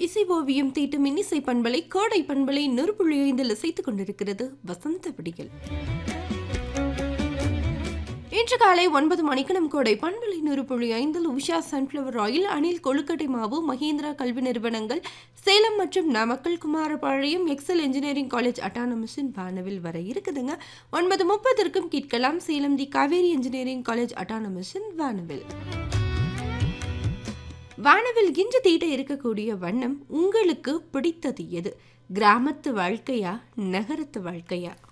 இசை ஓவியம் தீட்டும் இன்னிசை பண்பலை கோடை பண்பலை நெருப்புள்ளி ஐந்தில் இசைத்துக் கொண்டிருக்கிறது வசந்த விடியல் இன்று காலை ஒன்பது மணிக்கு நம் கோடை பண்பலை நூறுபுள்ளி ஐந்தில் உஷா சன்ஃப்ளவர் ஆயில் அணில் கொழுக்கட்டை மாவு மகேந்திரா கல்வி நிறுவனங்கள் சேலம் மற்றும் Namakkal Kumarapalayam Excel engineering college அட்டானமஸின் வானவில் வர இருக்குதுங்க ஒன்பது முப்பதற்கும் கேட்கலாம் Salem the Kaveri engineering college அட்டானமஸின் வானவில் வானவில் இன்று தீட்ட இருக்கக்கூடிய வண்ணம் உங்களுக்கு பிடித்தது எது கிராமத்து வாழ்க்கையா நகரத்து வாழ்க்கையா